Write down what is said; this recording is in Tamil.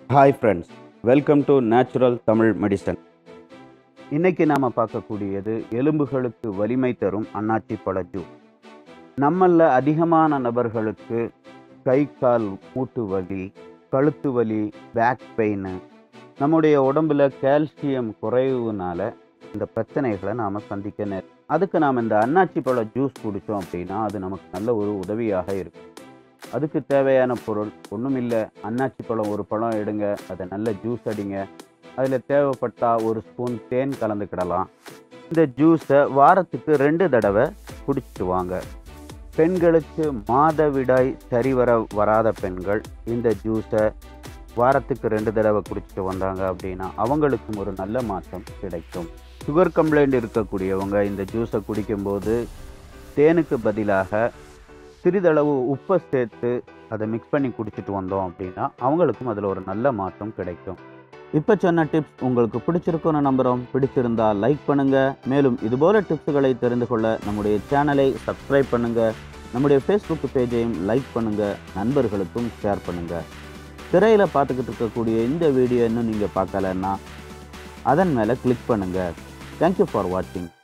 hi friends welcome to natural Tamil medicine இன்னைக்கு நாம் பார்க்கக்கூடியது எலும்புகளுக்கு வலிமை தரும் அன்னாச்சி பழ ஜூஸ் நம்மள அதிகமான நபர்களுக்கு கை கால் மூட்டு வலி கழுத்து வலி பேக் பெயின் நம்முடைய உடம்புல கால்சியம் குறைவுனால இந்த பிரச்சனைகளை நாம் சந்திக்க நேரும் அதுக்கு நாம் இந்த அன்னாச்சி பழ ஜூஸ் குடித்தோம் அப்படின்னா அது நமக்கு நல்ல ஒரு உதவியாக இருக்கும் அதுக்கு தேவையான பொருள் ஒன்றும் இல்லை அன்னாச்சி பழம் ஒரு பழம் எடுங்க அதை நல்ல ஜூஸ் அடிங்க அதில் தேவைப்பட்டால் ஒரு ஸ்பூன் தேன் கலந்துக்கிடலாம் இந்த ஜூஸை வாரத்துக்கு ரெண்டு தடவை குடிச்சிட்டு வாங்க பெண்களுக்கு மாதவிடாய் சரிவர வராத பெண்கள் இந்த ஜூஸை வாரத்துக்கு ரெண்டு தடவை குடிச்சிட்டு வந்தாங்க அப்படின்னா அவங்களுக்கும் ஒரு நல்ல மாற்றம் கிடைக்கும் சுகர் கம்ப்ளைண்ட் இருக்கக்கூடியவங்க இந்த ஜூஸை குடிக்கும்போது தேனுக்கு பதிலாக சிறிதளவு உப்பை சேர்த்து அதை மிக்ஸ் பண்ணி குடிச்சிட்டு வந்தோம் அப்படின்னா அவங்களுக்கும் அதில் ஒரு நல்ல மாற்றம் கிடைக்கும் இப்போ சொன்ன டிப்ஸ் உங்களுக்கு பிடிச்சிருக்கும்னு நம்புகிறோம் பிடிச்சிருந்தா லைக் பண்ணுங்கள் மேலும் இதுபோல டிப்ஸுகளை தெரிந்து கொள்ள நம்முடைய சேனலை சப்ஸ்கிரைப் பண்ணுங்கள் நம்முடைய ஃபேஸ்புக் பேஜையும் லைக் பண்ணுங்கள் நண்பர்களுக்கும் ஷேர் பண்ணுங்கள் திரையில் பார்த்துக்கிட்டு இருக்கக்கூடிய இந்த வீடியோ இன்னும் நீங்கள் பார்க்கலன்னா அதன் மேலே கிளிக் பண்ணுங்கள் தேங்க்யூ ஃபார் வாட்சிங்